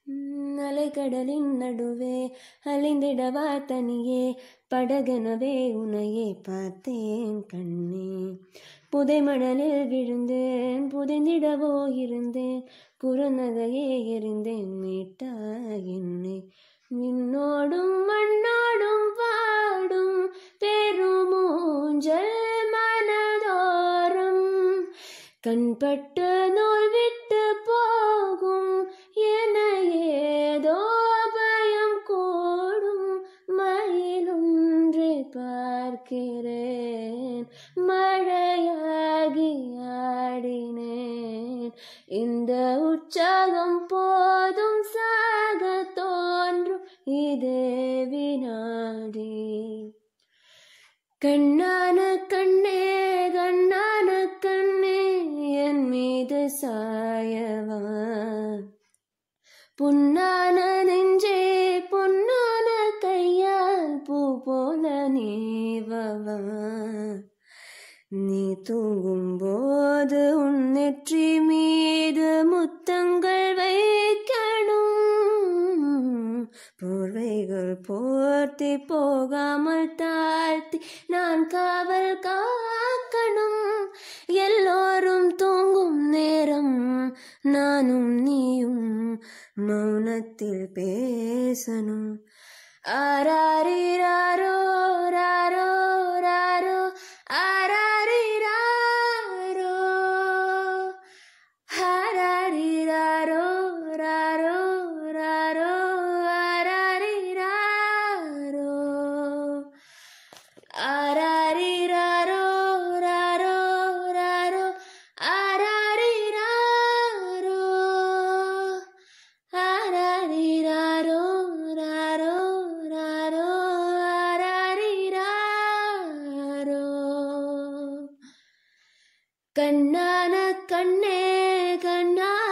உம், அலைக்கடலின் நடுவே அலைந்திடவா தனியே படகெனவே உனையே பார்த்தேன் கண்ணே புதை மணலில் விழுந்தேன் புதைந்திடவோ இருந்தேன் குறுநகையே எறிந்தேன் மீட்டா என்னை விண்ணோடும் மண்ணோடும் வாடும் பெருமூஞ்சல் மனதோரம் கண்பட்டு நூல் விட்டு போகும் என ஏதோ பயம் கூடும் மயிலொன்றை பார்க்கிறேன் மழையாகி ஆடினேன் இந்த உற்சாகம் போதும் சாக தோன்றும் இதே வினாடி கண்ணான கண்ணே கண்ணான கண்ணே என் மீது சாயவா புன்னான நெஞ்சே பொன்னான கையால் பூ போல நீவவா நீ தூங்கும்போது உன் நெற்றி மீது முத்தங்கள் வைக்கணும் போர்வைகள் போர்த்தி போகாமல் தாழ்த்தி நான் காவல் காக்கணும் எல்லோரும் தூங்கும் நேரம் நானும் நீயும் மௌனத்தில் பேசணும் ஆராரிராரோ ராரோ ராரோ ஆராரிராரோ ஆராரிராரோ ராரோ ராரோ ஆராரிராரோ ஆராரிராரோ ராரோ ராரோ ஆராரிராரோ ஆராரிராரோ ராரோ ராரோ ஆராரிராரோ கண்ணான கண்ணே கண்ணான